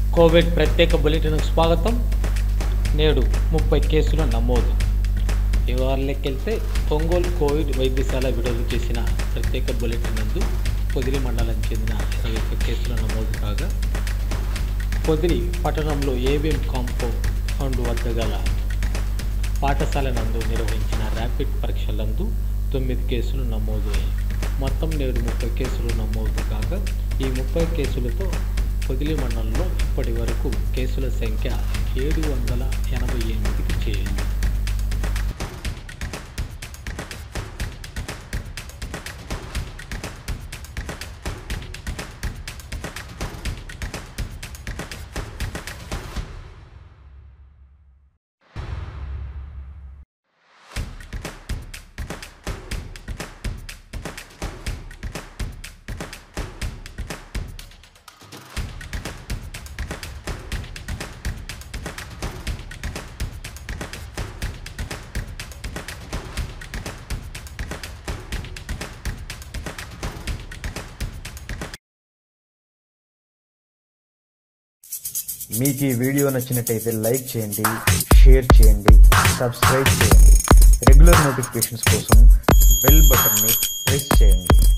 Covid ప్రత్యేక బులెటిన్కు స్వాగతం నేడు ముప్పై కేసులు నమోదు వివరాల్లోకి వెళ్తే ఒంగోలు కోవిడ్ వైద్యశాల విడుదల చేసిన ప్రత్యేక బులెటిన్ నందు పొదిలి మండలం చెందిన ఇరవై ఒక్క కేసులు నమోదు కాగా పొదిలి పట్టణంలో ఏబిఎం కాంపౌండ్ వద్ద గల పాఠశాల నందు నిర్వహించిన ర్యాపిడ్ పరీక్షలందు తొమ్మిది కేసులు నమోదయ్యాయి మొత్తం నేడు ముప్పై కేసులు నమోదు కాగా ఈ ముప్పై కేసులతో పొదిలి మండలంలో ఇప్పటి వరకు కేసుల సంఖ్య ఏడు వందల ఎనభై ఎనిమిదికి చేరింది మీకు ఈ వీడియో నచ్చినట్టయితే లైక్ చేయండి షేర్ చేయండి సబ్స్క్రైబ్ చేయండి రెగ్యులర్ నోటిఫికేషన్స్ కోసం బెల్ బటన్ని ప్రెస్ చేయండి